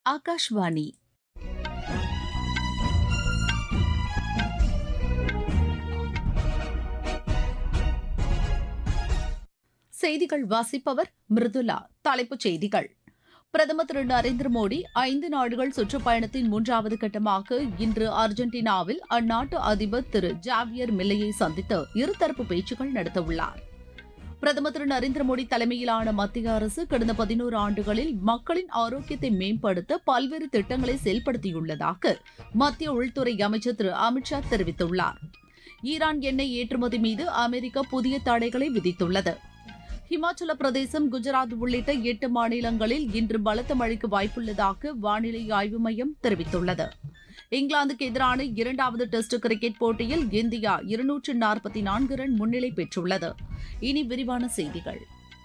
ஆகாஷ்வாணி செய்திகள் வாசிப்பவர் மிருதுலா தலைப்புச் செய்திகள் பிரதமர் திரு நரேந்திர மோடி ஐந்து நாடுகள் சுற்றுப்பயணத்தின் மூன்றாவது கட்டமாக இன்று அர்ஜென்டினாவில் அந்நாட்டு அதிபர் திரு ஜாவியர் மில்லையை சந்தித்து இருதரப்பு பேச்சுக்கள் நடத்தவுள்ளார் பிரதமர் திரு நரேந்திர மோடி தலைமையிலான மத்திய அரசு கடந்த பதினோரு ஆண்டுகளில் மக்களின் ஆரோக்கியத்தை மேம்படுத்த பல்வேறு திட்டங்களை செயல்படுத்தியுள்ளதாக மத்திய உள்துறை அமைச்சர் திரு அமித்ஷா தெரிவித்துள்ளார் ஈரான் எண்ணெய் ஏற்றுமதி மீது அமெரிக்கா புதிய தடைகளை விதித்துள்ளது ஹிமாச்சல பிரதேசம் குஜராத் உள்ளிட்ட எட்டு மாநிலங்களில் இன்று பலத்த மழைக்கு வாய்ப்புள்ளதாக வானிலை ஆய்வு மையம் தெரிவித்துள்ளது இங்கிலாந்துக்கு எதிரான இரண்டாவது டெஸ்ட் கிரிக்கெட் போட்டியில் இந்தியா இருநூற்று நாற்பத்தி நான்கு ரன் முன்னிலை பெற்றுள்ளது இனி விரிவான செய்திகள்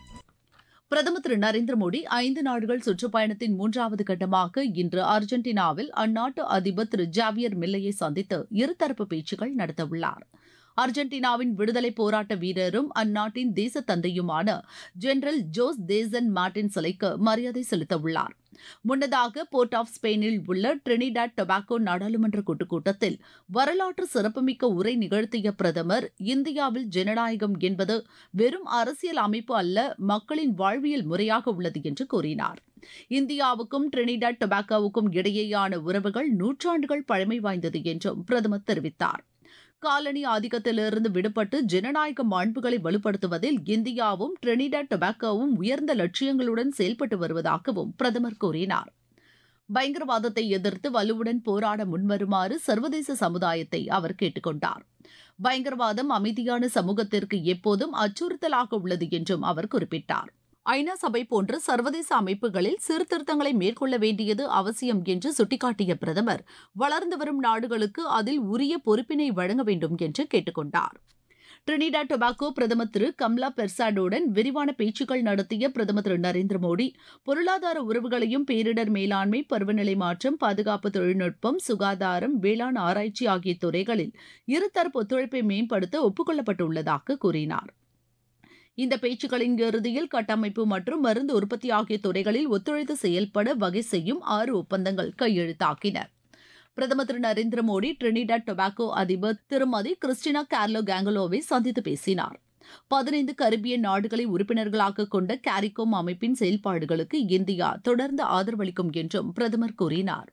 பிரதமர் திரு நரேந்திர மோடி ஐந்து நாடுகள் சுற்றுப்பயணத்தின் மூன்றாவது கட்டமாக இன்று அர்ஜென்டினாவில் அந்நாட்டு அதிபர் திரு ஜாவியர் மில்லையை சந்தித்து இருதரப்பு பேச்சுக்கள் நடத்தவுள்ளார் அர்ஜென்டினாவின் விடுதலை போராட்ட வீரரும் அந்நாட்டின் தேச தந்தையுமான ஜெனரல் ஜோஸ் தேசன் மார்டின் சிலைக்கு மரியாதை செலுத்தவுள்ளார் முன்னதாக போர்ட் ஆஃப் ஸ்பெயினில் உள்ள ட்ரினிடாட் டொபாக்கோ நாடாளுமன்ற கூட்டுக்கூட்டத்தில் வரலாற்று சிறப்புமிக்க உரை நிகழ்த்திய பிரதமர் இந்தியாவில் ஜனநாயகம் என்பது வெறும் அரசியல் அமைப்பு அல்ல மக்களின் வாழ்வியல் முறையாக உள்ளது என்று கூறினார் இந்தியாவுக்கும் ட்ரினிடாட் டொபாக்கோவுக்கும் இடையேயான உறவுகள் நூற்றாண்டுகள் பழமை வாய்ந்தது என்றும் பிரதமர் தெரிவித்தார் காலனி ஆதிக்கத்திலிருந்து விடுபட்டு ஜனநாயக மாண்புகளை வலுப்படுத்துவதில் இந்தியாவும் ட்ரினிடாட் டொபாக்கோவும் உயர்ந்த லட்சியங்களுடன் செயல்பட்டு வருவதாகவும் பிரதமர் கூறினார் பயங்கரவாதத்தை எதிர்த்து வலுவுடன் போராட முன்வருமாறு சர்வதேச சமுதாயத்தை அவர் கேட்டுக்கொண்டார் பயங்கரவாதம் அமைதியான சமூகத்திற்கு எப்போதும் அச்சுறுத்தலாக உள்ளது என்றும் அவர் குறிப்பிட்டார் ஐநா சபை போன்ற சர்வதேச அமைப்புகளில் சீர்திருத்தங்களை மேற்கொள்ள வேண்டியது அவசியம் என்று சுட்டிக்காட்டிய பிரதமர் வளர்ந்து வரும் நாடுகளுக்கு அதில் உரிய பொறுப்பினை வழங்க வேண்டும் என்று கேட்டுக்கொண்டார் ட்ரினிடா டொபாக்கோ பிரதமர் திரு கம்லா பெர்சாடுடன் விரிவான பேச்சுக்கள் நடத்திய பிரதமர் திரு நரேந்திர மோடி பொருளாதார உறவுகளையும் பேரிடர் மேலாண்மை பருவநிலை மாற்றம் பாதுகாப்பு தொழில்நுட்பம் சுகாதாரம் வேளாண் ஆராய்ச்சி ஆகிய துறைகளில் இருதரப்பு ஒத்துழைப்பை மேம்படுத்த ஒப்புக்கொள்ளப்பட்டுள்ளதாக கூறினார் இந்த பேச்சுக்களின் இறுதியில் கட்டமைப்பு மற்றும் மருந்து உற்பத்தி ஆகிய துறைகளில் ஒத்துழைத்து செயல்பட வகை செய்யும் ஆறு ஒப்பந்தங்கள் கையெழுத்தாக்கின பிரதமர் திரு நரேந்திர மோடி ட்ரினிடாட் டொபாக்கோ அதிபர் திருமதி கிறிஸ்டினா கார்லோ கேங்கலோவை சந்தித்து பேசினார் பதினைந்து கரிபியன் நாடுகளை உறுப்பினர்களாக கொண்ட கேரிகோம் அமைப்பின் செயல்பாடுகளுக்கு இந்தியா தொடர்ந்து ஆதரவளிக்கும் என்றும் பிரதமர் கூறினார்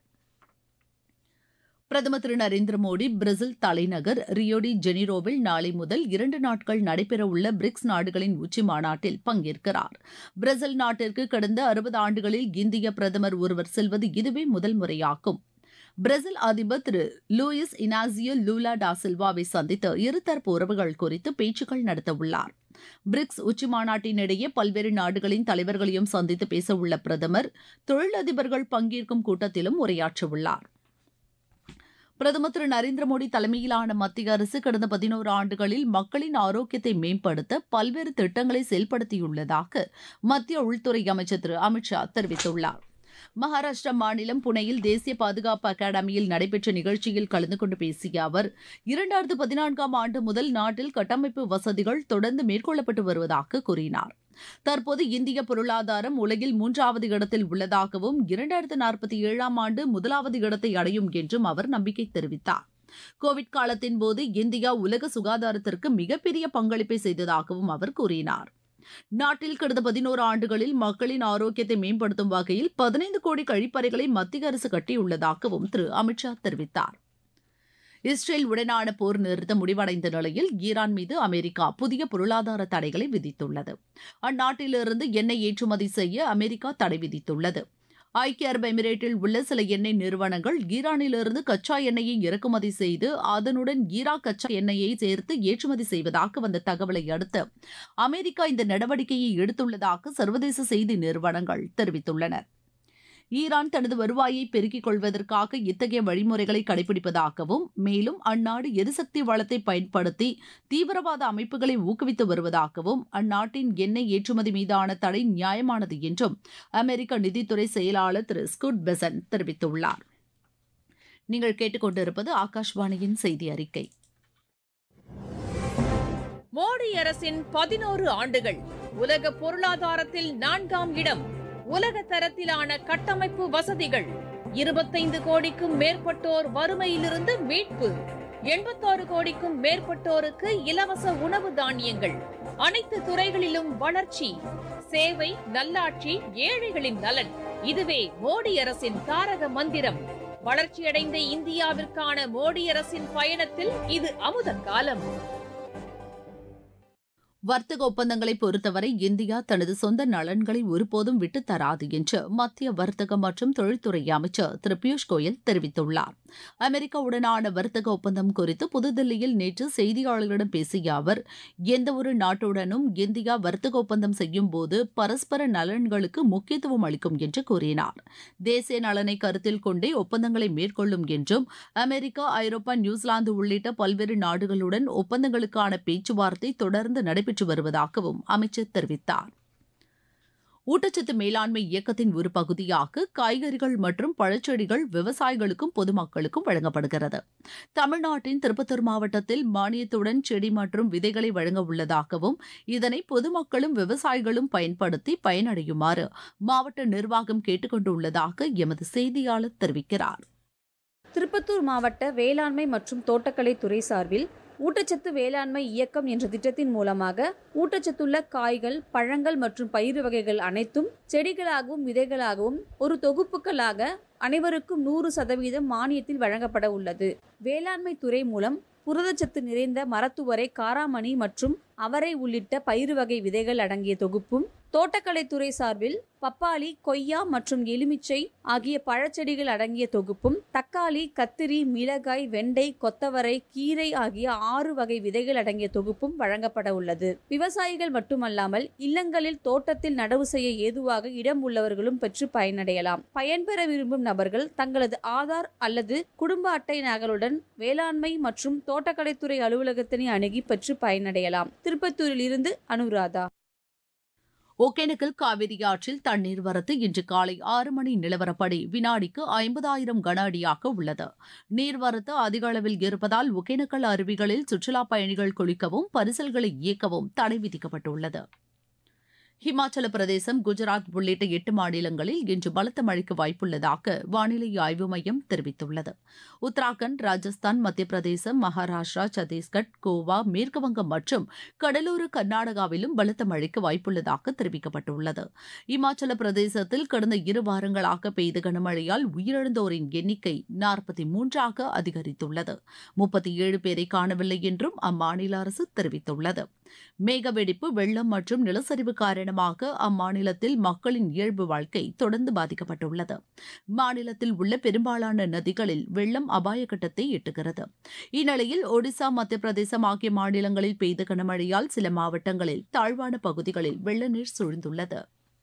பிரதமர் திரு நரேந்திர மோடி பிரேசில் தலைநகர் ரியோடி ஜெனிரோவில் நாளை முதல் இரண்டு நாட்கள் நடைபெறவுள்ள பிரிக்ஸ் நாடுகளின் உச்சி மாநாட்டில் பங்கேற்கிறார் பிரேசில் நாட்டிற்கு கடந்த அறுபது ஆண்டுகளில் இந்திய பிரதமர் ஒருவர் செல்வது இதுவே முதல் முறையாகும் பிரேசில் அதிபர் திரு லூயிஸ் இனாசியோ லூலா டா சில்வாவை சந்தித்து இருதரப்பு உறவுகள் குறித்து பேச்சுக்கள் நடத்தவுள்ளார் பிரிக்ஸ் உச்சி மாநாட்டினிடையே பல்வேறு நாடுகளின் தலைவர்களையும் சந்தித்து பேசவுள்ள பிரதமர் தொழிலதிபர்கள் பங்கேற்கும் கூட்டத்திலும் உரையாற்றவுள்ளார் பிரதமர் திரு நரேந்திர மோடி தலைமையிலான மத்திய அரசு கடந்த பதினோரு ஆண்டுகளில் மக்களின் ஆரோக்கியத்தை மேம்படுத்த பல்வேறு திட்டங்களை செயல்படுத்தியுள்ளதாக மத்திய உள்துறை அமைச்சர் திரு அமித்ஷா தெரிவித்துள்ளார் மகாராஷ்டிரா மாநிலம் புனேயில் தேசிய பாதுகாப்பு அகாடமியில் நடைபெற்ற நிகழ்ச்சியில் கலந்து கொண்டு பேசிய அவர் இரண்டாயிரத்து பதினான்காம் ஆண்டு முதல் நாட்டில் கட்டமைப்பு வசதிகள் தொடர்ந்து மேற்கொள்ளப்பட்டு வருவதாக கூறினார் தற்போது இந்திய பொருளாதாரம் உலகில் மூன்றாவது இடத்தில் உள்ளதாகவும் இரண்டாயிரத்து நாற்பத்தி ஏழாம் ஆண்டு முதலாவது இடத்தை அடையும் என்றும் அவர் நம்பிக்கை தெரிவித்தார் கோவிட் காலத்தின் போது இந்தியா உலக சுகாதாரத்திற்கு மிகப்பெரிய பங்களிப்பை செய்ததாகவும் அவர் கூறினார் நாட்டில் கடந்த பதினோரு ஆண்டுகளில் மக்களின் ஆரோக்கியத்தை மேம்படுத்தும் வகையில் பதினைந்து கோடி கழிப்பறைகளை மத்திய அரசு கட்டியுள்ளதாகவும் திரு அமித்ஷா தெரிவித்தார் இஸ்ரேல் உடனான போர் நிறுத்தம் முடிவடைந்த நிலையில் ஈரான் மீது அமெரிக்கா புதிய பொருளாதார தடைகளை விதித்துள்ளது அந்நாட்டிலிருந்து எண்ணெய் ஏற்றுமதி செய்ய அமெரிக்கா தடை விதித்துள்ளது ஐக்கிய அரபு எமிரேட்டில் உள்ள சில எண்ணெய் நிறுவனங்கள் ஈரானிலிருந்து கச்சா எண்ணெயை இறக்குமதி செய்து அதனுடன் ஈராக் கச்சா எண்ணெயை சேர்த்து ஏற்றுமதி செய்வதாக வந்த தகவலை அடுத்து அமெரிக்கா இந்த நடவடிக்கையை எடுத்துள்ளதாக சர்வதேச செய்தி நிறுவனங்கள் தெரிவித்துள்ளன ஈரான் தனது வருவாயை பெருக்கிக் கொள்வதற்காக இத்தகைய வழிமுறைகளை கடைபிடிப்பதாகவும் மேலும் அந்நாடு எரிசக்தி வளத்தை பயன்படுத்தி தீவிரவாத அமைப்புகளை ஊக்குவித்து வருவதாகவும் அந்நாட்டின் எண்ணெய் ஏற்றுமதி மீதான தடை நியாயமானது என்றும் அமெரிக்க நிதித்துறை செயலாளர் திரு ஸ்குட் பெசன் தெரிவித்துள்ளார் நீங்கள் கேட்டுக்கொண்டிருப்பது ஆகாஷ்வாணியின் செய்தி அறிக்கை மோடி அரசின் பதினோரு ஆண்டுகள் உலக பொருளாதாரத்தில் நான்காம் இடம் உலக தரத்திலான கட்டமைப்பு வசதிகள் இருபத்தைந்து கோடிக்கும் மேற்பட்டோர் வறுமையிலிருந்து மீட்பு எண்பத்தாறு கோடிக்கும் மேற்பட்டோருக்கு இலவச உணவு தானியங்கள் அனைத்து துறைகளிலும் வளர்ச்சி சேவை நல்லாட்சி ஏழைகளின் நலன் இதுவே மோடி அரசின் தாரக மந்திரம் வளர்ச்சியடைந்த இந்தியாவிற்கான மோடி அரசின் பயணத்தில் இது அமுத காலம் வர்த்தக ஒப்பந்தங்களை பொறுத்தவரை இந்தியா தனது சொந்த நலன்களை ஒருபோதும் விட்டுத் தராது என்று மத்திய வர்த்தக மற்றும் தொழில்துறை அமைச்சர் திரு பியூஷ் கோயல் தெரிவித்துள்ளார் அமெரிக்காவுடனான வர்த்தக ஒப்பந்தம் குறித்து புதுதில்லியில் நேற்று செய்தியாளர்களிடம் பேசிய அவர் எந்தவொரு நாட்டுடனும் இந்தியா வர்த்தக ஒப்பந்தம் செய்யும் போது பரஸ்பர நலன்களுக்கு முக்கியத்துவம் அளிக்கும் என்று கூறினார் தேசிய நலனை கருத்தில் கொண்டே ஒப்பந்தங்களை மேற்கொள்ளும் என்றும் அமெரிக்கா ஐரோப்பா நியூசிலாந்து உள்ளிட்ட பல்வேறு நாடுகளுடன் ஒப்பந்தங்களுக்கான பேச்சுவார்த்தை தொடர்ந்து நடைபெற்று வருவதாகவும் அமைச்சர் தெரிவித்தார் ஊட்டச்சத்து மேலாண்மை இயக்கத்தின் ஒரு பகுதியாக காய்கறிகள் மற்றும் பழச்செடிகள் விவசாயிகளுக்கும் பொதுமக்களுக்கும் வழங்கப்படுகிறது தமிழ்நாட்டின் திருப்பத்தூர் மாவட்டத்தில் மானியத்துடன் செடி மற்றும் விதைகளை வழங்க உள்ளதாகவும் இதனை பொதுமக்களும் விவசாயிகளும் பயன்படுத்தி பயனடையுமாறு மாவட்ட நிர்வாகம் கேட்டுக் கொண்டுள்ளதாக எமது செய்தியாளர் தெரிவிக்கிறார் திருப்பத்தூர் மாவட்ட வேளாண்மை மற்றும் தோட்டக்கலை துறை சார்பில் ஊட்டச்சத்து வேளாண்மை இயக்கம் என்ற திட்டத்தின் மூலமாக ஊட்டச்சத்துள்ள காய்கள் பழங்கள் மற்றும் பயிர் வகைகள் அனைத்தும் செடிகளாகவும் விதைகளாகவும் ஒரு தொகுப்புகளாக அனைவருக்கும் நூறு சதவீதம் மானியத்தில் வழங்கப்பட உள்ளது வேளாண்மை துறை மூலம் புரதச்சத்து நிறைந்த மரத்துவரை காராமணி மற்றும் அவரை உள்ளிட்ட பயிர் வகை விதைகள் அடங்கிய தொகுப்பும் தோட்டக்கலைத்துறை சார்பில் பப்பாளி கொய்யா மற்றும் எலுமிச்சை ஆகிய பழச்செடிகள் அடங்கிய தொகுப்பும் தக்காளி கத்திரி மிளகாய் வெண்டை கொத்தவரை கீரை ஆகிய ஆறு வகை விதைகள் அடங்கிய தொகுப்பும் வழங்கப்பட உள்ளது விவசாயிகள் மட்டுமல்லாமல் இல்லங்களில் தோட்டத்தில் நடவு செய்ய ஏதுவாக இடம் உள்ளவர்களும் பெற்று பயனடையலாம் பயன்பெற விரும்பும் நபர்கள் தங்களது ஆதார் அல்லது குடும்ப அட்டை நகலுடன் வேளாண்மை மற்றும் தோட்டக்கலைத்துறை அலுவலகத்தினை அணுகி பெற்று பயனடையலாம் திருப்பத்தூரில் இருந்து அனுராதா ஒகேனக்கல் காவிரி ஆற்றில் தண்ணீர் வரத்து இன்று காலை ஆறு மணி நிலவரப்படி வினாடிக்கு ஐம்பதாயிரம் கன அடியாக உள்ளது நீர்வரத்து அதிக அளவில் இருப்பதால் ஒகேனக்கல் அருவிகளில் சுற்றுலாப் பயணிகள் குளிக்கவும் பரிசல்களை இயக்கவும் தடை விதிக்கப்பட்டுள்ளது ஹிமாச்சல பிரதேசம் குஜராத் உள்ளிட்ட எட்டு மாநிலங்களில் இன்று பலத்த மழைக்கு வாய்ப்புள்ளதாக வானிலை ஆய்வு மையம் தெரிவித்துள்ளது உத்தராகண்ட் ராஜஸ்தான் மத்திய பிரதேசம் மகாராஷ்டிரா சத்தீஸ்கர் கோவா மேற்குவங்கம் மற்றும் கடலூர் கர்நாடகாவிலும் பலத்த மழைக்கு வாய்ப்புள்ளதாக தெரிவிக்கப்பட்டுள்ளது இமாச்சல பிரதேசத்தில் கடந்த இரு வாரங்களாக பெய்த கனமழையால் உயிரிழந்தோரின் எண்ணிக்கை நாற்பத்தி மூன்றாக அதிகரித்துள்ளது முப்பத்தி ஏழு பேரை காணவில்லை என்றும் அம்மாநில அரசு தெரிவித்துள்ளது மேகவெடிப்பு வெள்ளம் மற்றும் நிலச்சரிவு காரணமாக அம்மாநிலத்தில் மக்களின் இயல்பு வாழ்க்கை தொடர்ந்து பாதிக்கப்பட்டுள்ளது மாநிலத்தில் உள்ள பெரும்பாலான நதிகளில் வெள்ளம் அபாய கட்டத்தை எட்டுகிறது இந்நிலையில் ஒடிசா மத்திய பிரதேசம் ஆகிய மாநிலங்களில் பெய்த கனமழையால் சில மாவட்டங்களில் தாழ்வான பகுதிகளில் வெள்ள நீர் சூழ்ந்துள்ளது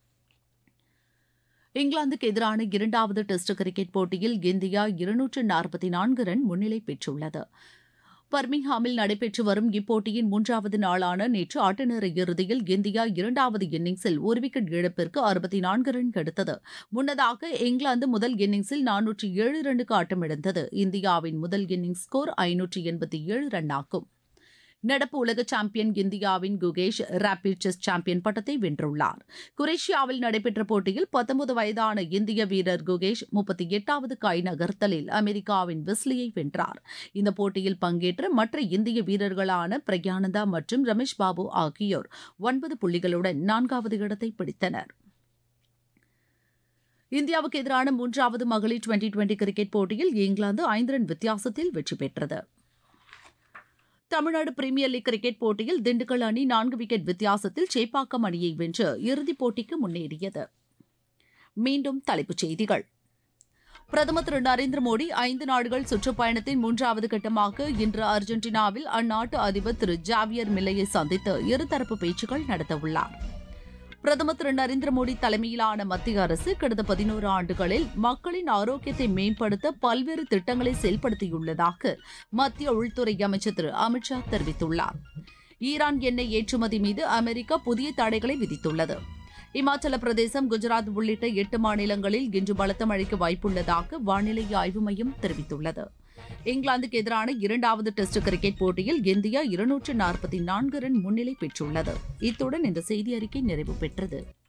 இங்கிலாந்துக்கு எதிரான இரண்டாவது டெஸ்ட் கிரிக்கெட் போட்டியில் இந்தியா இருநூற்று நாற்பத்தி நான்கு ரன் முன்னிலை பெற்றுள்ளது பர்மிங்ஹாமில் நடைபெற்று வரும் இப்போட்டியின் மூன்றாவது நாளான நேற்று ஆட்டநேர இறுதியில் இந்தியா இரண்டாவது இன்னிங்ஸில் ஒரு விக்கெட் இழப்பிற்கு அறுபத்தி நான்கு ரன் எடுத்தது முன்னதாக இங்கிலாந்து முதல் இன்னிங்ஸில் நானூற்றி ஏழு ரன்னுக்கு ஆட்டமிழந்தது இந்தியாவின் முதல் இன்னிங்ஸ் ஸ்கோர் ஐநூற்றி எண்பத்தி ஏழு ரன் ஆகும் நடப்பு உலக சாம்பியன் இந்தியாவின் குகேஷ் ரேபிட் செஸ் சாம்பியன் பட்டத்தை வென்றுள்ளார் குரேஷியாவில் நடைபெற்ற போட்டியில் பத்தொன்பது வயதான இந்திய வீரர் குகேஷ் முப்பத்தி எட்டாவது காய் நகர்த்தலில் அமெரிக்காவின் வெஸ்லியை வென்றார் இந்த போட்டியில் பங்கேற்ற மற்ற இந்திய வீரர்களான பிரக்யானந்தா மற்றும் ரமேஷ் பாபு ஆகியோர் ஒன்பது புள்ளிகளுடன் நான்காவது இடத்தை பிடித்தனர் இந்தியாவுக்கு எதிரான மூன்றாவது மகளிர் டுவெண்டி டுவெண்டி கிரிக்கெட் போட்டியில் இங்கிலாந்து ஐந்து ரன் வித்தியாசத்தில் வெற்றி பெற்றது தமிழ்நாடு பிரீமியர் லீக் கிரிக்கெட் போட்டியில் திண்டுக்கல் அணி நான்கு விக்கெட் வித்தியாசத்தில் சேப்பாக்கம் அணியை வென்று இறுதிப் போட்டிக்கு முன்னேறியது மீண்டும் தலைப்புச் செய்திகள் பிரதமர் திரு நரேந்திர மோடி ஐந்து நாடுகள் சுற்றுப்பயணத்தின் மூன்றாவது கட்டமாக இன்று அர்ஜென்டினாவில் அந்நாட்டு அதிபர் திரு ஜாவியர் மில்லையை சந்தித்து இருதரப்பு பேச்சுக்கள் நடத்தவுள்ளார் பிரதமர் திரு நரேந்திர மோடி தலைமையிலான மத்திய அரசு கடந்த பதினோரு ஆண்டுகளில் மக்களின் ஆரோக்கியத்தை மேம்படுத்த பல்வேறு திட்டங்களை செயல்படுத்தியுள்ளதாக மத்திய உள்துறை அமைச்சர் திரு அமித்ஷா தெரிவித்துள்ளார் ஈரான் எண்ணெய் ஏற்றுமதி மீது அமெரிக்கா புதிய தடைகளை விதித்துள்ளது இமாச்சல பிரதேசம் குஜராத் உள்ளிட்ட எட்டு மாநிலங்களில் இன்று பலத்த மழைக்கு வாய்ப்புள்ளதாக வானிலை ஆய்வு மையம் தெரிவித்துள்ளது இங்கிலாந்துக்கு எதிரான இரண்டாவது டெஸ்ட் கிரிக்கெட் போட்டியில் இந்தியா இருநூற்று நாற்பத்தி நான்கு ரன் முன்னிலை பெற்றுள்ளது இத்துடன் இந்த செய்தி அறிக்கை நிறைவு பெற்றது